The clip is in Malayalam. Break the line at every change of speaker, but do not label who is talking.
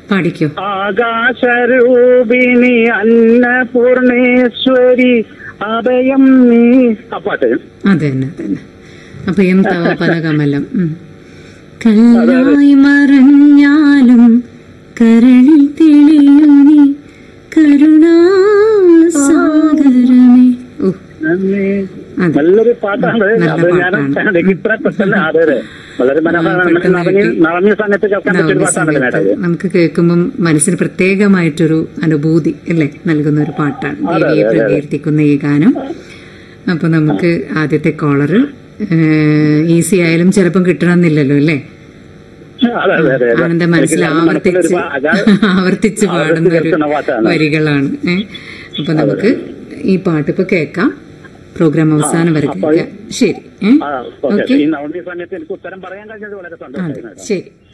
പാടിക്കോ
ആകാശരൂപിണി അന്നപൂർണേശ്വരി അഭയം നീ ആ പാട്ട്
അതെ തന്നെ അതെ തന്നെ അഭയം തവ പദകമലം ഉം. കല്ലായി മറഞ്ഞാലും കരളിൽ തെളിയും നീ കരുണാസാഗരമേ ഓ അതെ
നല്ലൊരു പാട്ടാണ്
നല്ല
അത് ഞാൻ
പാട്ടാണ്.
എനിക്ക് ഇത്ര പെട്ടെന്ന് അതെ അതെ വളരെ മനോഹരമാണ്
പെട്ടെന്ന്
നടഞ്ഞ
കിട്ടി.
നടഞ്ഞ സമയത്ത് കേൾക്കാൻ പറ്റിയ ഒരു
ഉണ്ടാവുന്ന
പാട്ടാണ്
സമയത്ത്
മേഡം
നമുക്ക് കേൾക്കുമ്പം മനസ്സിന് പ്രത്യേകമായിട്ടൊരു അനുഭൂതി അല്ലേ നൽകുന്ന ഒരു പാട്ടാണ് ദേവിയെ പ്രകീർത്തിക്കുന്ന ഈ ഗാനം അപ്പൊ നമുക്ക് ആദ്യത്തെ കോളറ് ഈസി ആയാലും ചിലപ്പം കിട്ടണമെന്നില്ലല്ലോ അല്ലേ
അതെ അതെ അതെ അതെ.
ആനന്ദ മനസ്സിൽ
എനിക്ക് മനസ്സിലൊരു
ആവർത്തിച്ച്
പാ- അതാ-
ആവർത്തിച്ച് പാടുന്ന ഒരു
കേൾക്കുന്ന പാട്ടാണ്.
വരികളാണ് ഏഹ് അപ്പൊ നമുക്ക് ഈ പാട്ട് ഇപ്പൊ കേൾക്കാം പ്രോഗ്രാം അവസാനം വരെ കേൾക്കാം ശരി ഏഹ്
ആ, ഓക്കെ.
ഓക്കെ
ഈ നവമി സമയത്ത് എനിക്ക് ഉത്തരം പറയാൻ കഴിഞ്ഞത് വളരെ സന്തോഷമായി മേഡം
ശരി